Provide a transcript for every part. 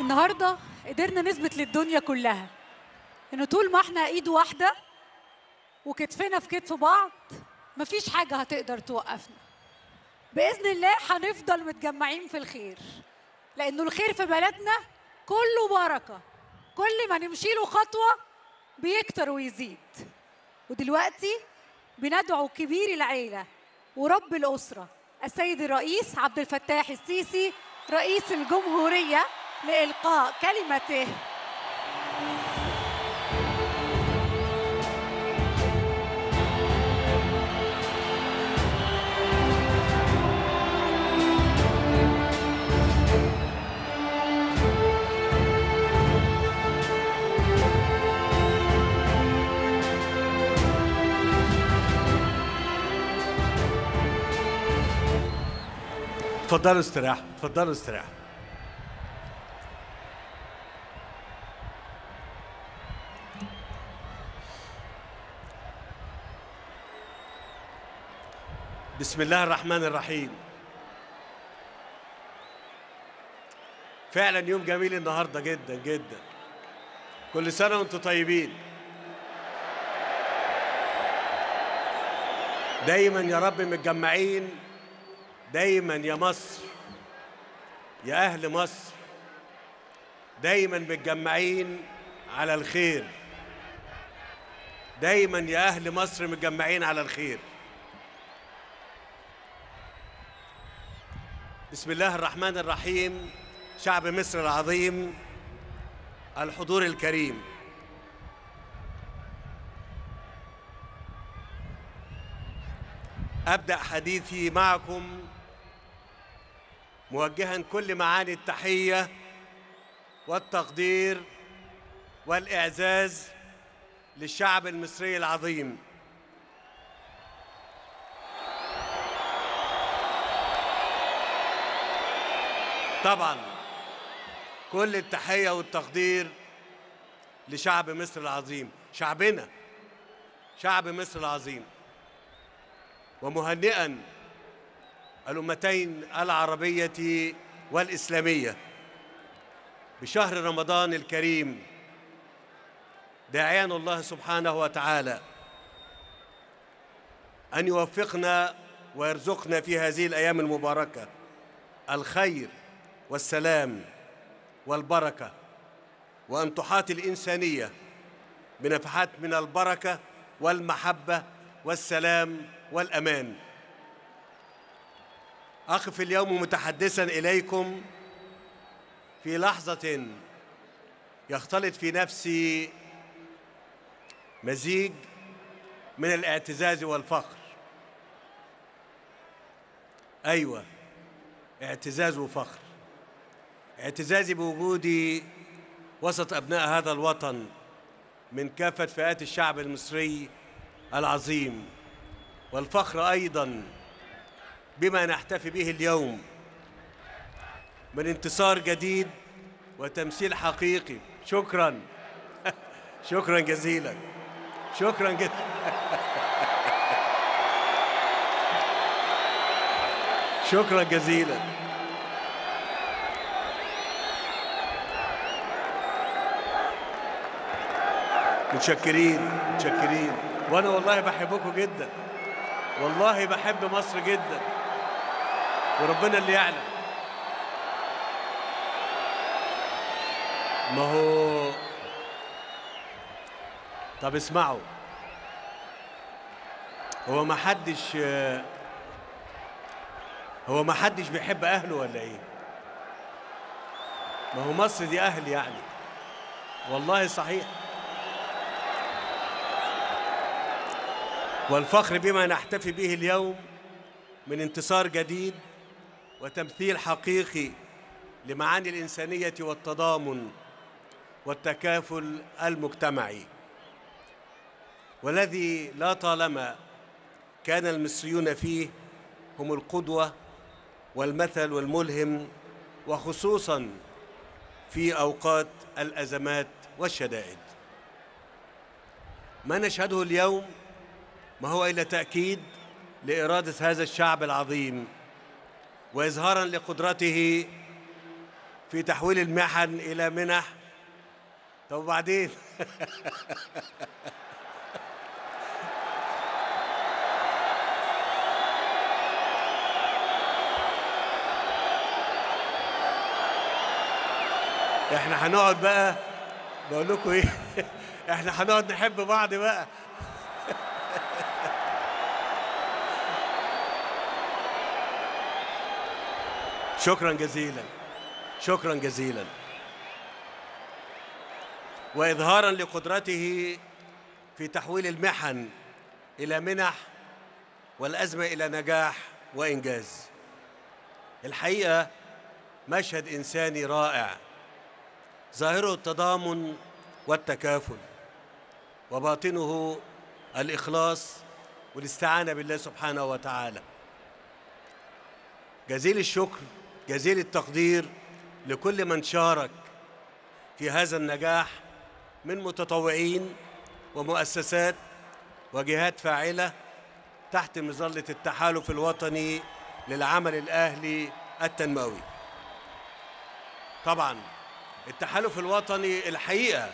النهارده قدرنا نثبت للدنيا كلها ان طول ما احنا ايد واحده وكتفنا في كتف بعض مفيش حاجه هتقدر توقفنا باذن الله هنفضل متجمعين في الخير لانه الخير في بلدنا كله بركه كل ما نمشي له خطوه بيكتر ويزيد ودلوقتي بندعو كبير العيله ورب الاسره السيد الرئيس عبد الفتاح السيسي رئيس الجمهوريه لإلقاء كلمته اتفضلوا استراحوا اتفضلوا استراحوا بسم الله الرحمن الرحيم فعلا يوم جميل النهارده جدا جدا كل سنه وانتم طيبين دايما يا رب متجمعين دايما يا مصر يا اهل مصر دايما متجمعين على الخير دايما يا اهل مصر متجمعين على الخير بسم الله الرحمن الرحيم شعب مصر العظيم الحضور الكريم ابدا حديثي معكم موجها كل معاني التحيه والتقدير والاعزاز للشعب المصري العظيم طبعا كل التحيه والتقدير لشعب مصر العظيم شعبنا شعب مصر العظيم ومهنئا الامتين العربيه والاسلاميه بشهر رمضان الكريم داعيا الله سبحانه وتعالى ان يوفقنا ويرزقنا في هذه الايام المباركه الخير والسلام والبركه وان تحاط الانسانيه بنفحات من البركه والمحبه والسلام والامان اقف اليوم متحدثا اليكم في لحظه يختلط في نفسي مزيج من الاعتزاز والفخر ايوه اعتزاز وفخر اعتزازي بوجودي وسط ابناء هذا الوطن من كافه فئات الشعب المصري العظيم والفخر ايضا بما نحتفي به اليوم من انتصار جديد وتمثيل حقيقي شكرا شكرا جزيلا شكرا جدا شكرا جزيلا متشكرين متشكرين وانا والله بحبكم جدا والله بحب مصر جدا وربنا اللي يعلم ما هو طب اسمعوا هو ما حدش هو ما حدش بيحب اهله ولا ايه ما هو مصر دي اهل يعني والله صحيح والفخر بما نحتفي به اليوم من انتصار جديد وتمثيل حقيقي لمعاني الانسانيه والتضامن والتكافل المجتمعي والذي لا طالما كان المصريون فيه هم القدوه والمثل والملهم وخصوصا في اوقات الازمات والشدائد ما نشهده اليوم ما هو الا تاكيد لاراده هذا الشعب العظيم واظهارا لقدرته في تحويل المحن إلى منح طب وبعدين احنا هنقعد بقى بقول لكم ايه احنا هنقعد نحب بعض بقى شكرا جزيلا شكرا جزيلا واظهارا لقدرته في تحويل المحن الى منح والازمه الى نجاح وانجاز الحقيقه مشهد انساني رائع ظاهره التضامن والتكافل وباطنه الاخلاص والاستعانه بالله سبحانه وتعالى جزيل الشكر جزيل التقدير لكل من شارك في هذا النجاح من متطوعين ومؤسسات وجهات فاعله تحت مظله التحالف الوطني للعمل الاهلي التنموي طبعا التحالف الوطني الحقيقه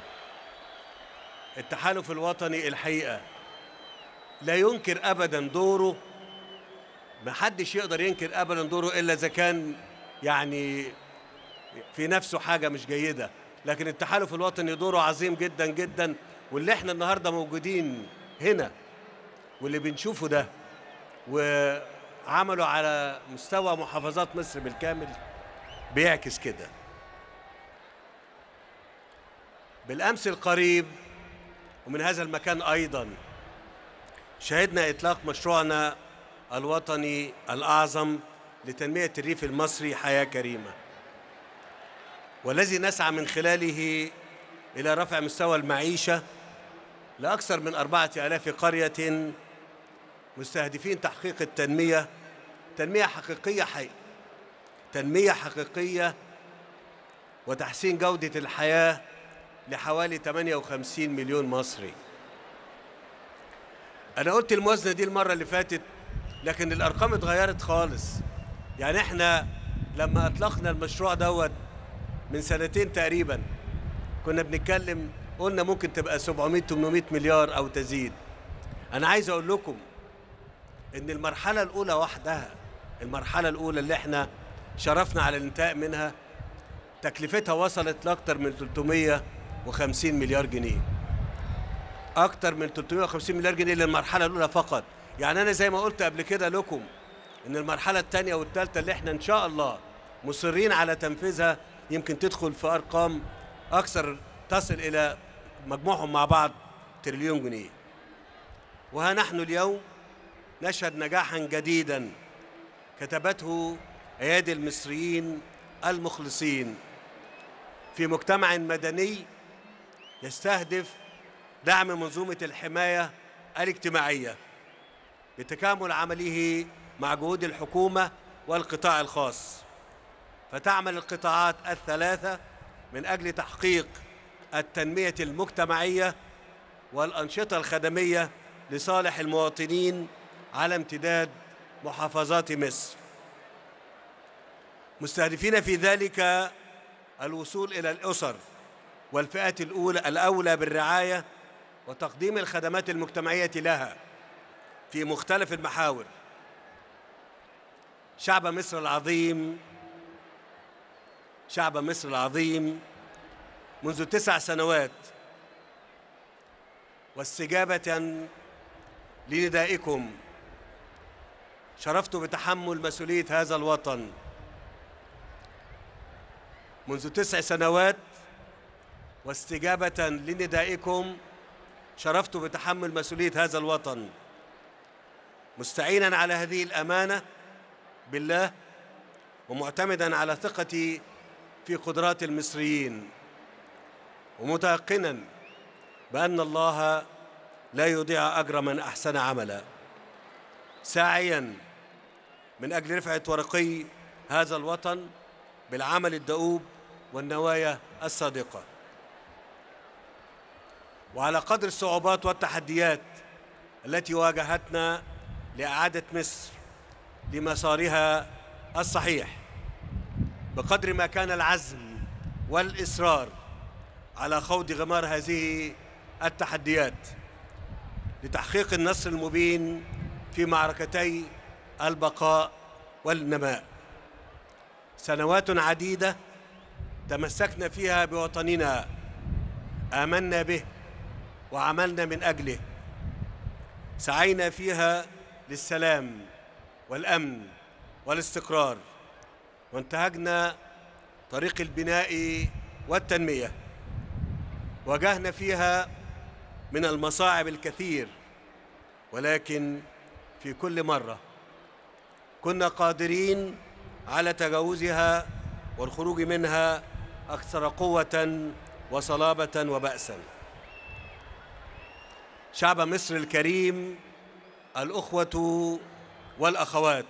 التحالف الوطني الحقيقه لا ينكر ابدا دوره ما حدش يقدر ينكر ابدا دوره الا اذا كان يعني في نفسه حاجه مش جيده لكن التحالف الوطني دوره عظيم جدا جدا واللي احنا النهارده موجودين هنا واللي بنشوفه ده وعملوا على مستوى محافظات مصر بالكامل بيعكس كده بالامس القريب ومن هذا المكان ايضا شهدنا اطلاق مشروعنا الوطني الاعظم لتنميه الريف المصري حياه كريمه والذي نسعى من خلاله الى رفع مستوى المعيشه لاكثر من اربعه الاف قريه مستهدفين تحقيق التنميه تنميه حقيقيه حي تنميه حقيقيه وتحسين جوده الحياه لحوالي 58 مليون مصري انا قلت الموازنه دي المره اللي فاتت لكن الارقام اتغيرت خالص يعني احنا لما اطلقنا المشروع دوت من سنتين تقريبا كنا بنتكلم قلنا ممكن تبقى 700 800 مليار او تزيد انا عايز اقول لكم ان المرحله الاولى وحدها المرحله الاولى اللي احنا شرفنا على الانتهاء منها تكلفتها وصلت لاكثر من 350 مليار جنيه اكثر من 350 مليار جنيه للمرحله الاولى فقط يعني انا زي ما قلت قبل كده لكم ان المرحله الثانيه والثالثه اللي احنا ان شاء الله مصرين على تنفيذها يمكن تدخل في ارقام اكثر تصل الى مجموعهم مع بعض تريليون جنيه وها نحن اليوم نشهد نجاحا جديدا كتبته ايادي المصريين المخلصين في مجتمع مدني يستهدف دعم منظومه الحمايه الاجتماعيه بتكامل عمله مع جهود الحكومه والقطاع الخاص فتعمل القطاعات الثلاثه من اجل تحقيق التنميه المجتمعيه والانشطه الخدميه لصالح المواطنين على امتداد محافظات مصر مستهدفين في ذلك الوصول الى الاسر والفئات الاولى الاولى بالرعايه وتقديم الخدمات المجتمعيه لها في مختلف المحاور شعب مصر العظيم شعب مصر العظيم منذ تسع سنوات واستجابة لندائكم شرفت بتحمل مسؤولية هذا الوطن منذ تسع سنوات واستجابة لندائكم شرفت بتحمل مسؤولية هذا الوطن مستعينا على هذه الأمانة بالله ومعتمدا على ثقتي في قدرات المصريين ومتيقنا بأن الله لا يضيع أجر من أحسن عملا ساعيا من أجل رفعة ورقي هذا الوطن بالعمل الدؤوب والنوايا الصادقة وعلى قدر الصعوبات والتحديات التي واجهتنا لإعادة مصر لمسارها الصحيح بقدر ما كان العزم والإصرار على خوض غمار هذه التحديات لتحقيق النصر المبين في معركتي البقاء والنماء سنوات عديدة تمسكنا فيها بوطننا آمنا به وعملنا من أجله سعينا فيها للسلام والأمن والاستقرار وانتهجنا طريق البناء والتنمية واجهنا فيها من المصاعب الكثير ولكن في كل مرة كنا قادرين على تجاوزها والخروج منها أكثر قوة وصلابة وبأسا شعب مصر الكريم الأخوة والأخوات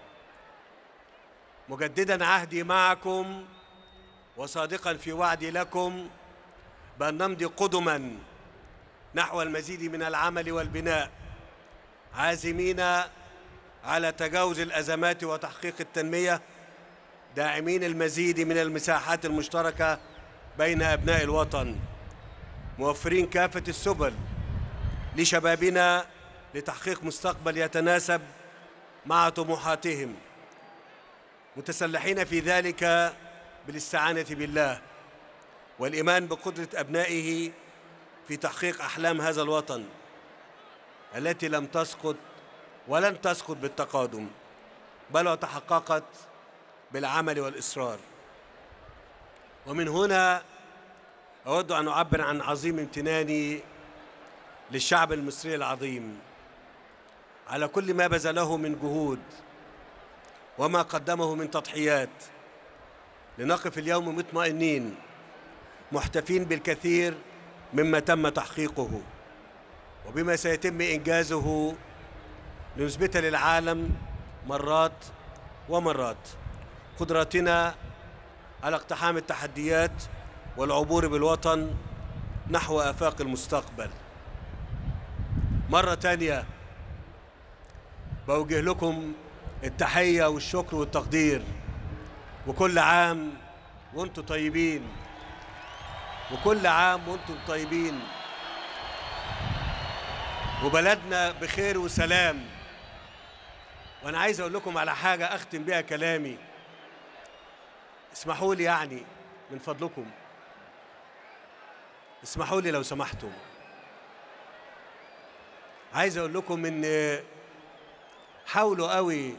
مجددا عهدي معكم وصادقا في وعدي لكم بأن نمضي قدما نحو المزيد من العمل والبناء عازمين على تجاوز الأزمات وتحقيق التنمية داعمين المزيد من المساحات المشتركة بين أبناء الوطن موفرين كافة السبل لشبابنا لتحقيق مستقبل يتناسب مع طموحاتهم متسلحين في ذلك بالاستعانة بالله والإيمان بقدرة أبنائه في تحقيق أحلام هذا الوطن التي لم تسقط ولن تسقط بالتقادم بل وتحققت بالعمل والإصرار ومن هنا أود أن أعبر عن عظيم امتناني للشعب المصري العظيم على كل ما بذله من جهود وما قدمه من تضحيات لنقف اليوم مطمئنين محتفين بالكثير مما تم تحقيقه وبما سيتم إنجازه لنثبت للعالم مرات ومرات قدرتنا على اقتحام التحديات والعبور بالوطن نحو آفاق المستقبل مرة تانية بوجه لكم التحية والشكر والتقدير وكل عام وانتم طيبين وكل عام وانتم طيبين وبلدنا بخير وسلام وانا عايز اقول لكم على حاجه اختم بيها كلامي اسمحوا لي يعني من فضلكم اسمحوا لي لو سمحتم عايز اقول لكم ان حاولوا قوي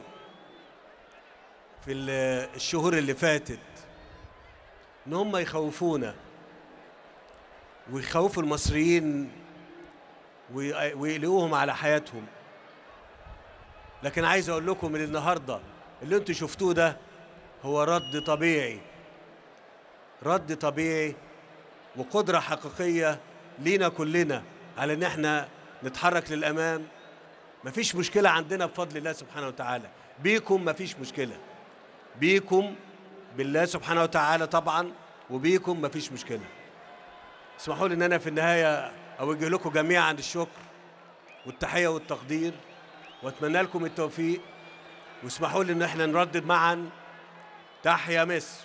في الشهور اللي فاتت ان هم يخوفونا ويخوفوا المصريين ويقلقوهم على حياتهم لكن عايز اقول لكم ان النهارده اللي انتوا شفتوه ده هو رد طبيعي رد طبيعي وقدرة حقيقية لينا كلنا على ان احنا نتحرك للامام مفيش مشكلة عندنا بفضل الله سبحانه وتعالى بيكم مفيش مشكلة بيكم بالله سبحانه وتعالى طبعا وبيكم مفيش مشكلة اسمحوا لي ان انا في النهاية اوجه لكم جميعا الشكر والتحية والتقدير واتمنى لكم التوفيق واسمحوا لي ان احنا نردد معا تحيا مصر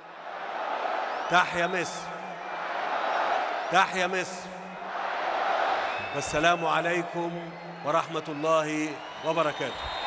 تحيا مصر تحيا مصر والسلام عليكم ورحمة الله وبركاته